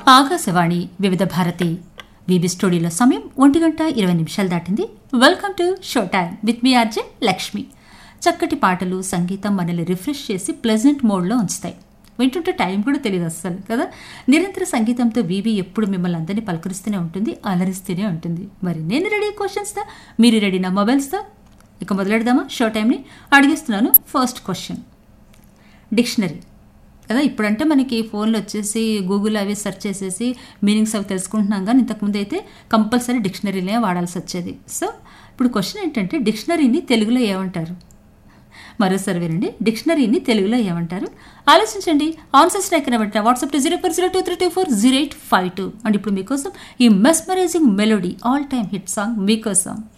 ఆకాశవాణి వివిధ భారతి వివి స్టూడియోలో సమయం ఒంటి గంట ఇరవై నిమిషాలు దాటింది welcome to show time with me RJ Lakshmi చక్కటి పాటలు సంగీతం మనల్ని రిఫ్రెష్ చేసి ప్లెజెంట్ మోడ్లో ఉంచుతాయి వింటుంటే టైం కూడా తెలియదు అస్సలు కదా నిరంతర సంగీతంతో వివి ఎప్పుడు మిమ్మల్ని అందరినీ పలకరిస్తూనే ఉంటుంది అలరిస్తూనే ఉంటుంది మరి నేను రెడీ క్వశ్చన్స్తో మీరు రెడీ నా మొబైల్స్తో ఇక మొదలెడదామా షో టైంని అడిగిస్తున్నాను ఫస్ట్ క్వశ్చన్ డిక్షనరీ కదా ఇప్పుడంటే మనకి ఫోన్లో వచ్చేసి గూగుల్ అవి సెర్చ్ చేసేసి మీనింగ్స్ అవి తెలుసుకుంటున్నాం కానీ ఇంతకుముందు అయితే కంపల్సరీ డిక్షనరీనే వాడాల్సి వచ్చేది సో ఇప్పుడు క్వశ్చన్ ఏంటంటే డిక్షనరీని తెలుగులో ఏమంటారు మరోసారి వినండి డిక్షనరీని తెలుగులో ఏమంటారు ఆలోచించండి ఆన్సర్స్ ఎక్కడ పెట్టిన WhatsApp to zero four zero two three two four zero eight five two and ఇప్పుడు మీకోసం ఈ mesmerising melody all time hit song మీకోసం